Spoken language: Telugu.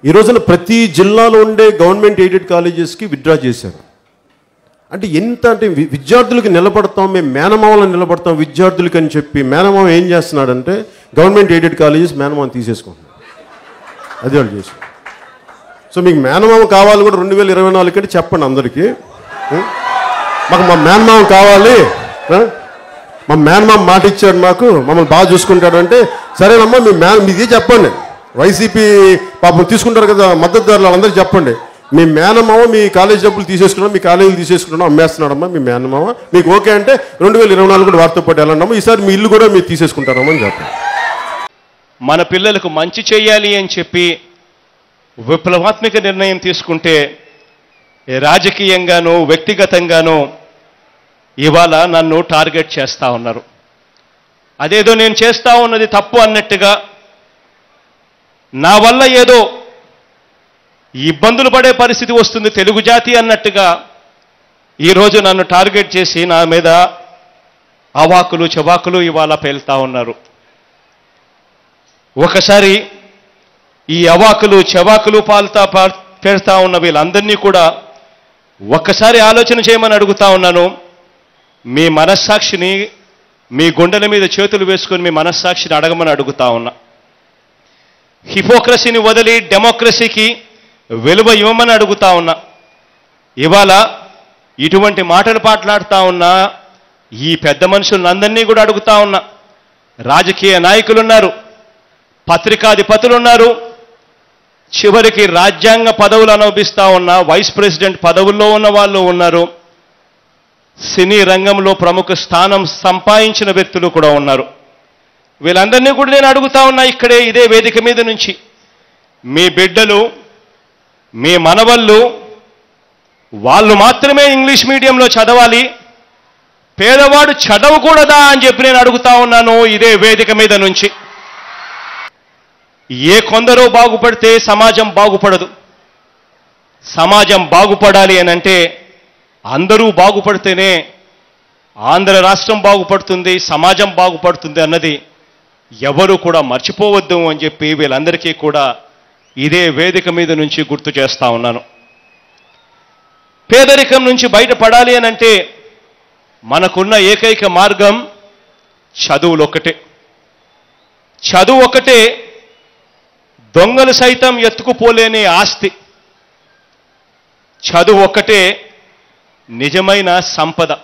ఈ రోజున ప్రతి జిల్లాలో ఉండే గవర్నమెంట్ ఎయిడెడ్ కాలేజెస్కి విత్డ్రా చేశారు అంటే ఎంత అంటే వి- విద్యార్థులకి నిలబడతాం మేము మేనమామలను నిలబడతాం విద్యార్థులకి అని చెప్పి మేనమామ ఏం చేస్తున్నాడంటే గవర్నమెంట్ ఎయిడెడ్ కాలేజెస్ మేనమామ తీసేసుకుంటున్నాడు అది వాళ్ళు చేసి సో మీకు మేనమామ కావాలి కూడా రెండు వేల ఇరవై నాలుగు కంటే చెప్పండి అందరికీ ఉం? మాకు మా మేనమామ కావాలి ఆ? మా మేనమామ మాట ఇచ్చాడు మాకు మమ్మల్ని బాగా చూసుకుంటాడు అంటే సరేనమ్మా మీ మే మీది చెప్పండి వైసీపీ పాపం తీసుకుంటారు కదా మద్దతుదారులు వాళ్ళందరికీ చెప్పండి మీ మేనమామ మీ కాలేజ్ డబ్బులు తీసేసుకున్నాం మీ కాలేజీలు తీసేసుకున్నాం అమ్మేస్తున్నాడమ్మా మీ మేనమామ మీకు ఓకే అంటే రెండు వేల ఇరవై నాలుగు కూడా వారితో పాటు వెళ్ళండమ్మా ఈసారి మీ ఇల్లు కూడా మీరు తీసేసుకుంటారమ్మా అని చెప్పండి మన పిల్లలకు మంచి చేయాలి అని చెప్పి విప్లవాత్మక నిర్ణయం తీసుకుంటే రాజకీయంగానూ వ్యక్తిగతంగానూ ఇవాళ నన్ను టార్గెట్ చేస్తా ఉన్నారు అదేదో నేను చేస్తా ఉన్నది తప్పు అన్నట్టుగా నా వల్ల ఏదో ఇబ్బందులు పడే పరిస్థితి వస్తుంది తెలుగు జాతి అన్నట్టుగా ఈరోజు నన్ను టార్గెట్ చేసి నా మీద అవాకులు చవాకులు ఇవాళ పేలుతా ఉన్నారు ఒకసారి ఈ అవాకులు చెవాకులు పాలుతా పా- పెడతా ఉన్న వీళ్ళందరినీ కూడా ఒక్కసారి ఆలోచన చేయమని అడుగుతా ఉన్నాను మీ మనస్సాక్షిని మీ గుండెల మీద చేతులు వేసుకొని మీ మనస్సాక్షిని అడగమని అడుగుతా ఉన్నా హిపోక్రసీని వదిలి డెమోక్రసీకి విలువ ఇవ్వమని అడుగుతా ఉన్నా ఇవాళ ఇటువంటి మాటలు మాట్లాడుతా ఉన్నా ఈ పెద్ద మనుషులందరినీ కూడా అడుగుతా ఉన్నా రాజకీయ నాయకులున్నారు పత్రికాధిపతులు ఉన్నారు చివరికి రాజ్యాంగ పదవులు అనుభవిస్తా ఉన్న వైస్ ప్రెసిడెంట్ పదవుల్లో ఉన్న వాళ్ళు ఉన్నారు సినీ రంగంలో ప్రముఖ స్థానం సంపాదించిన వ్యక్తులు కూడా ఉన్నారు వీళ్ళందరినీ కూడా నేను అడుగుతా ఉన్నా ఇక్కడే ఇదే వేదిక మీద నుంచి మీ బిడ్డలు మీ మనవళ్ళు వాళ్ళు మాత్రమే ఇంగ్లీష్ మీడియంలో చదవాలి పేదవాడు చదవకూడదా అని చెప్పి నేను అడుగుతా ఉన్నాను ఇదే వేదిక మీద నుంచి ఏ కొందరో బాగుపడితే సమాజం బాగుపడదు సమాజం బాగుపడాలి అని అంటే అందరూ బాగుపడితేనే ఆంధ్ర రాష్ట్రం బాగుపడుతుంది సమాజం బాగుపడుతుంది అన్నది ఎవరు కూడా మర్చిపోవద్దు అని చెప్పి వీళ్ళందరికీ కూడా ఇదే వేదిక మీద నుంచి గుర్తు చేస్తా ఉన్నాను పేదరికం నుంచి బయటపడాలి అని అంటే మనకున్న ఏకైక మార్గం చదువులు ఒక్కటే చదువు ఒకటే దొంగలు సైతం ఎత్తుకుపోలేని ఆస్తి చదువు ఒక్కటే నిజమైన సంపద